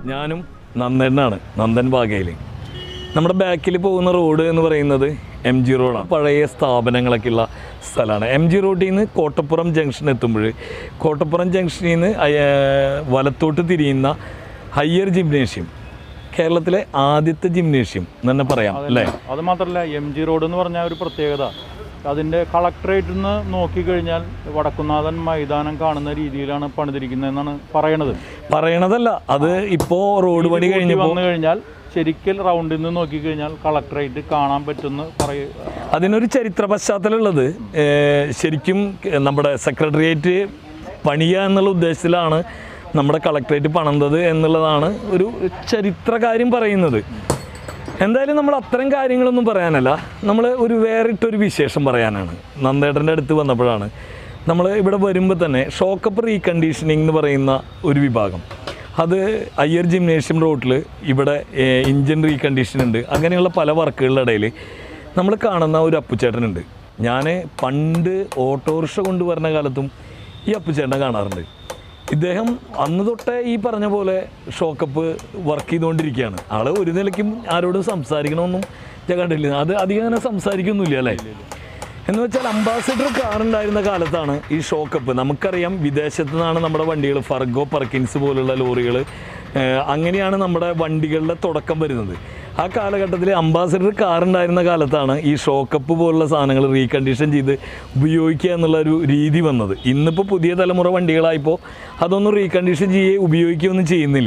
ഞാനും നന്ദനാണ് നന്ദൻ ബാഗയിൽ നമ്മുടെ ബാക്കിൽ പോകുന്ന റോഡ് എന്ന് പറയുന്നത് എം ജി റോഡാണ് പഴയ സ്ഥാപനങ്ങളൊക്കെ ഉള്ള സ്ഥലമാണ് എം ജി റോഡിൽ നിന്ന് കോട്ടപ്പുറം ജംഗ്ഷൻ എത്തുമ്പോൾ കോട്ടപ്പുറം ജംഗ്ഷനിൽ നിന്ന് അയ- വലത്തോട്ട് തിരിയുന്ന ഹയ്യർ ജിംനേഷ്യം കേരളത്തിലെ ആദ്യത്തെ ജിംനേഷ്യം എന്ന് തന്നെ പറയാം അല്ലേ അത് മാത്രമല്ല എം ജി റോഡ് എന്ന് പറഞ്ഞ ഒരു പ്രത്യേകത അതിൻ്റെ കളക്ടറേറ്റിൽ നിന്ന് നോക്കിക്കഴിഞ്ഞാൽ വടക്കുന്നാഥൻ മൈതാനം കാണുന്ന രീതിയിലാണ് പണിതിരിക്കുന്നതെന്നാണ് പറയണത് പറയണതല്ല അത് ഇപ്പോൾ റോഡ് പണി കൂട്ടി കഴിഞ്ഞപ്പോൾ വന്നു കഴിഞ്ഞാൽ ശരിക്കൽ റൗണ്ടിൽ നിന്ന് നോക്കിക്കഴിഞ്ഞാൽ കളക്ടറേറ്റ് കാണാൻ പറ്റുന്ന പറയ അതിനൊരു ചരിത്ര പശ്ചാത്തലമുള്ളത് ഏഹ് ശരിക്കും നമ്മുടെ സെക്രട്ടേറിയറ്റ് പണിയുക എന്നുള്ള ഉദ്ദേശത്തിലാണ് നമ്മുടെ കളക്ടറേറ്റ് പണിതത് എന്നുള്ളതാണ് ഒരു ചരിത്രകാര്യം പറയുന്നത് എന്തായാലും നമ്മൾ അത്തരം കാര്യങ്ങളൊന്നും പറയാനല്ല നമ്മൾ ഒരു വേറിട്ടൊരു വിശേഷം പറയാനാണ് നന്ദേട്ടൻ്റെ അടുത്ത് വന്നപ്പോഴാണ് നമ്മൾ ഇവിടെ വരുമ്പോൾ തന്നെ ഷോക്കപ്പ് റീകണ്ടീഷനിങ് എന്ന് പറയുന്ന ഒരു വിഭാഗം അത് അയ്യർ ജിംനേഷ്യം റോഡിൽ ഇവിടെ ഇഞ്ചിൻ റീകണ്ടീഷൻ ഉണ്ട് അങ്ങനെയുള്ള പല വർക്കുകളുടെ ഇടയിൽ നമ്മൾ കാണുന്ന ഒരു അപ്പുച്ചേട്ടനുണ്ട് ഞാൻ പണ്ട് ഓട്ടോറിക്ഷ കൊണ്ടുവരുന്ന കാലത്തും ഈ അപ്പുച്ചേട്ടനെ കാണാറുണ്ട് ഇദ്ദേഹം അന്ന് തൊട്ടേ ഈ പറഞ്ഞ പോലെ ഷോക്കപ്പ് വർക്ക് ചെയ്തുകൊണ്ടിരിക്കുകയാണ് ആള് ഒരു നിലയ്ക്കും ആരോടും സംസാരിക്കണമെന്നും ഞാൻ കണ്ടില്ല അത് അധികം അങ്ങനെ സംസാരിക്കൊന്നുമില്ല അല്ലേ എന്ന് വെച്ചാൽ അംബാസിഡർ കാർ ഉണ്ടായിരുന്ന കാലത്താണ് ഈ ഷോക്കപ്പ് നമുക്കറിയാം വിദേശത്ത് നിന്നാണ് നമ്മുടെ വണ്ടികൾ ഫർഗോ പർക്കിൻസ് പോലുള്ള ലോറികൾ അങ്ങനെയാണ് നമ്മുടെ വണ്ടികളുടെ തുടക്കം വരുന്നത് ആ കാലഘട്ടത്തിൽ അംബാസിഡർ കാർ ഉണ്ടായിരുന്ന കാലത്താണ് ഈ ഷോക്കപ്പ് പോലുള്ള സാധനങ്ങൾ റീകണ്ടീഷൻ ചെയ്ത് ഉപയോഗിക്കുക എന്നുള്ള ഒരു രീതി വന്നത് ഇന്നിപ്പോൾ പുതിയ തലമുറ വണ്ടികളായപ്പോൾ അതൊന്നും റീകണ്ടീഷൻ ചെയ്യുകയോ ഉപയോഗിക്കുകയൊന്നും ചെയ്യുന്നില്ല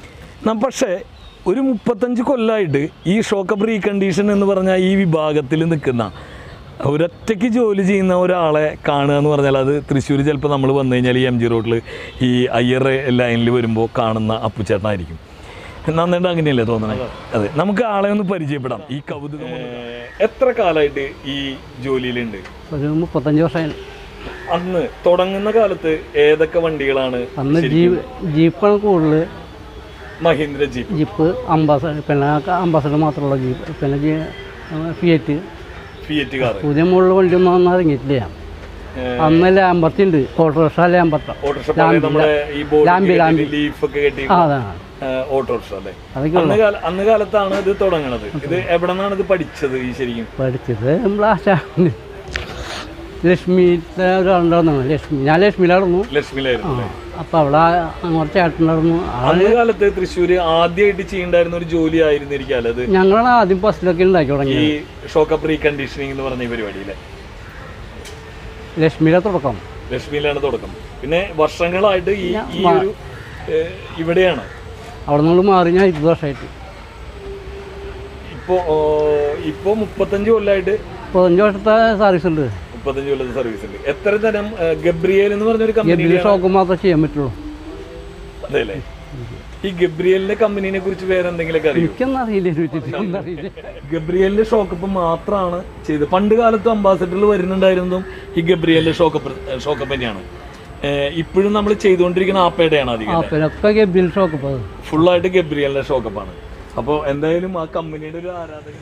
ന- പക്ഷേ ഒരു മുപ്പത്തഞ്ച് കൊല്ലമായിട്ട് ഈ ഷോക്കപ്പ് റീകണ്ടീഷൻ എന്ന് പറഞ്ഞാൽ ഈ വിഭാഗത്തിൽ നിൽക്കുന്ന ഒരൊറ്റയ്ക്ക് ജോലി ചെയ്യുന്ന ഒരാളെ കാണുക എന്ന് പറഞ്ഞാൽ അത് തൃശ്ശൂർ ചിലപ്പോൾ നമ്മൾ വന്നു കഴിഞ്ഞാൽ ഈ എം ജി റോഡിൽ ഈ അയ്യർ ലൈനിൽ വരുമ്പോൾ കാണുന്ന അപ്പുച്ചേട്ടനായിരിക്കും നന്നായിട്ട് അങ്ങനെയല്ലേ തോന്നണേ അതെ നമുക്ക് ആളെ ഒന്ന് പരിചയപ്പെടാം ഈ കൗതുകം ഒന്ന് കാണാം. എത്ര കാലമായിട്ട് ഈ ജോലിയിലുണ്ട് ഒരു മുപ്പത്തഞ്ച് വർഷമായി അന്ന് തുടങ്ങുന്ന കാലത്ത് ഏതൊക്കെ വണ്ടികളാണ് അന്ന് ജീപ്പ് ജീപ്പാണ് കൂടുതൽ മഹീന്ദ്ര ജീപ്പ് ജീപ്പ് അംബാസഡർ പിന്നെ അംബാസഡർ മാത്രമുള്ള ജീപ്പ് പിന്നെ ജി- ഫിയറ്റ് ഫിയറ്റ് കാർ പുതിയ മുകളിൽ വണ്ടിയൊന്നും അന്ന് ഇറങ്ങിയിട്ടില്ല അന്ന് ലാമ്പർത്തി ഉണ്ട് ഓട്ടോറിക്ഷ ലാമ്പർത്ത ഓട്ടോറിക്ഷ പഴയ നമ്മുടെ ഈ ലാമ്പി, ലാമ്പി. ലീഫ് ഒക്കെ കെട്ടി ആ അതാണ് ഓട്ടോറിക്ഷ അല്ലേ അതൊക്കെ അന്ന് കാല അന്ന് കാലത്താണ് ഇത് തുടങ്ങണത് ഇത് എവിടെ നിന്നാണ് ഇത് പഠിച്ചത് ഈ ശരിക്കും പഠിച്ചത് നമ്മൾ ആശാ ലക്ഷ്മിത്തെ ഒരാളുണ്ടായിരുന്നു ലക്ഷ്മി ഞാൻ ലക്ഷ്മിയിലായിരുന്നു ലക്ഷ്മിയിലായിരുന്നു അല്ലേ? അപ്പം അവിടെ അങ്ങോട്ട് ചേട്ടനുണ്ടായിരുന്നു ആ- അന്ന് കാലത്ത് തൃശ്ശൂര് ആദ്യമായിട്ട് ചെയ്യണ്ടായിരുന്ന ഒരു ജോലി ആയിരുന്നിരിക്കാല്ലോ അത് ഞങ്ങളാണ് ആദ്യം ബസ്സിലൊക്കെ ഉണ്ടാക്കി ഈ തുടങ്ങിയത് ഷോക്കപ്പ് റീകണ്ടീഷനിങ് എന്ന് പറഞ്ഞ ഈ പരിപാടിയിലെ ലക്ഷ്മിയിലെ തുടക്കം ലക്ഷ്മിയിലാണ് തുടക്കം പിന്നെ വർഷങ്ങളായിട്ട് ഈ ഈ ഒരു ഏഹ്, ഇവിടെയാണ് അവിടെ നമ്മൾ മാറി ഞാൻ ഇരുപത് വർഷമായിട്ട് ഇപ്പോ ഓ, ഇപ്പോ മുപ്പത്തഞ്ച് കൊല്ലമായിട്ട് പതിനഞ്ച് വർഷത്തെ സർവീസ് ഉണ്ട് മുപ്പത്തഞ്ച് കൊല്ലത്തെ സർവീസ് ഉണ്ട് എത്ര തരം ഏഹ്, ഗബ്രിയേൽ എന്ന് പറഞ്ഞൊരു കമ്പനി ഗബിലി ഷോക്ക് മാത്രമേ ചെയ്യാൻ പറ്റുള്ളൂ അതെല്ലേ ഈ ഗബ്രിയലിന്റെ കമ്പനിനെ കുറിച്ച് വേറെ എന്തെങ്കിലുമൊക്കെ അറിയോ എനിക്കൊന്നും അറിയില്ല ചോദിച്ചിട്ട് ഒന്നും അറിയില്ല ഗബ്രിയലിന്റെ ഷോക്കപ്പ് മാത്രമാണ് ചെയ്തത് പണ്ട് കാലത്ത് അംബാസഡറിൽ വരുന്നുണ്ടായിരുന്നതും ഈ ഗബ്രിയലിന്റെ ഷോക്കപ്പ് ഷോക്കപ്പ് തന്നെയാണ് ഏഹ്, ഇപ്പോഴും നമ്മൾ ചെയ്തുകൊണ്ടിരിക്കുന്ന ആപ്പയുടെയാണ് അധികം ആ പിന്നെ ഒക്കെ ഗബിലി ഷോക്ക് ഇപ്പോൾ ഫുള്ളായിട്ട് ഗബ്രിയലിന്റെ ഷോക്കപ്പാണ് അപ്പോൾ എന്തായാലും ആ കമ്പനിയുടെ ഒരു ആരാധകൻ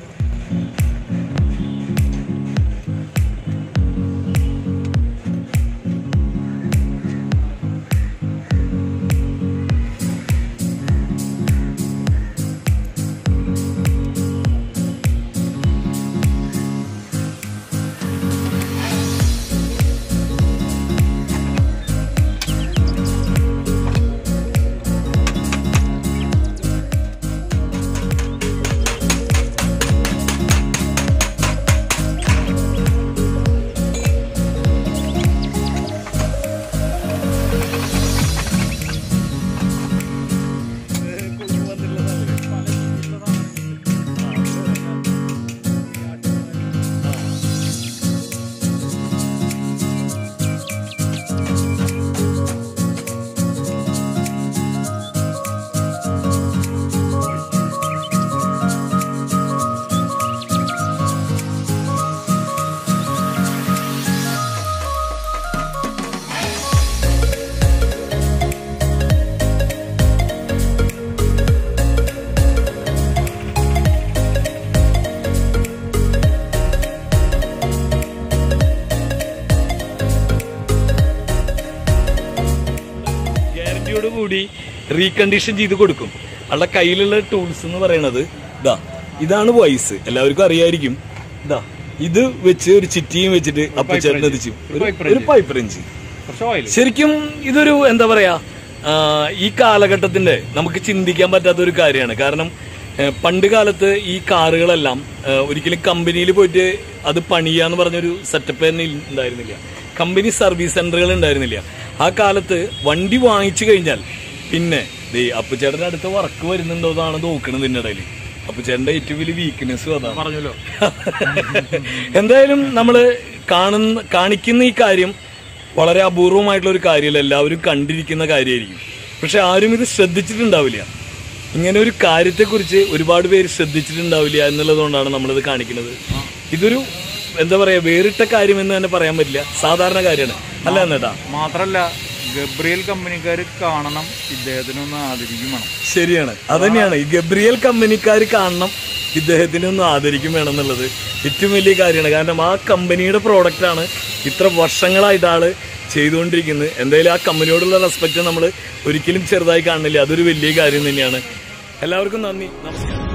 ഗ്യാരണ്ടിയോട് കൂടി റീകണ്ടീഷൻ ചെയ്ത് കൊടുക്കും ആളുടെ കയ്യിലുള്ള ടൂൾസ് എന്ന് പറയുന്നത് ഇതാ ഇതാണ് വോയിസ് എല്ലാവർക്കും അറിയായിരിക്കും ഇതാ ഇത് വെച്ച് ഒരു ചിറ്റിയും വെച്ചിട്ട് അപ്പച്ചേട്ടൻ എത്തിച്ചു ഒരു പൈപ്പ് റേഞ്ച് കുറച്ച് ഓയിൽ ശരിക്കും ഇതൊരു എന്താ പറയാ ആ, ഈ കാലഘട്ടത്തിന്റെ നമുക്ക് ചിന്തിക്കാൻ പറ്റാത്ത ഒരു കാര്യമാണ് കാരണം ഏ, പണ്ട് കാലത്ത് ഈ കാറുകളെല്ലാം ഏ, ഒരിക്കലും കമ്പനിയിൽ പോയിട്ട് അത് പണിയാന്ന് പറഞ്ഞൊരു സെറ്റപ്പ് തന്നെ ഇൽ- ഉണ്ടായിരുന്നില്ല കമ്പനി സർവീസ് സെന്ററുകൾ ഉണ്ടായിരുന്നില്ല ആ കാലത്ത് വണ്ടി വാങ്ങിച്ചു കഴിഞ്ഞാൽ പിന്നെ ദേ അപ്പുചേട്ടന്റെ അടുത്ത വർക്ക് വരുന്നുണ്ടോ എന്നാണ് നോക്കണത് ഇതിന്റെ ഇടയിൽ അപ്പുചേട്ടന്റെ ഏറ്റവും വലിയ വീക്ക്നെസ്സും അതാണ് പറഞ്ഞല്ലോ എന്തായാലും നമ്മൾ കാണുന്ന കാണിക്കുന്ന ഈ കാര്യം വളരെ അപൂർവമായിട്ടുള്ള ഒരു കാര്യമല്ല എല്ലാവരും കണ്ടിരിക്കുന്ന കാര്യമായിരിക്കും പക്ഷെ ആരും ഇത് ശ്രദ്ധിച്ചിട്ടുണ്ടാവില്ല ഇങ്ങനെ ഒരു കാര്യത്തെക്കുറിച്ച് ഒരുപാട് പേര് ശ്രദ്ധിച്ചിട്ടുണ്ടാവില്ല എന്നുള്ളതുകൊണ്ടാണ് നമ്മളിത് കാണിക്കുന്നത് ഇതൊരു എന്താ പറയാ വേറിട്ട കാര്യം എന്ന് തന്നെ പറയാൻ പറ്റില്ല സാധാരണ കാര്യമാണ് അല്ല എന്നേട്ടാ മാത്രല്ല ഗബ്രിയൽ കമ്പനിക്കാർ കാണണം ഇദ്ദേഹത്തിനൊന്ന് ആദരിക്കും വേണം ശരിയാണ് അതന്നെയാണ് ഈ ഗബ്രിയൽ കമ്പനിക്കാർ കാണണം ഇദ്ദേഹത്തിനെ ഒന്ന് ആദരിക്കും വേണം എന്നുള്ളത് ഏറ്റവും വലിയ കാര്യമാണ് കാരണം ആ കമ്പനിയുടെ പ്രോഡക്റ്റാണ് ഇത്ര വർഷങ്ങളായിട്ട് ആള് ചെയ്തുകൊണ്ടിരിക്കുന്നത് എന്തായാലും ആ കമ്പനിയോടുള്ള റെസ്പെക്ട് നമ്മൾ ഒരിക്കലും ചെറുതായി കാണുന്നില്ല അതൊരു വലിയ കാര്യം തന്നെയാണ് എല്ലാവർക്കും നന്ദി നമസ്കാരം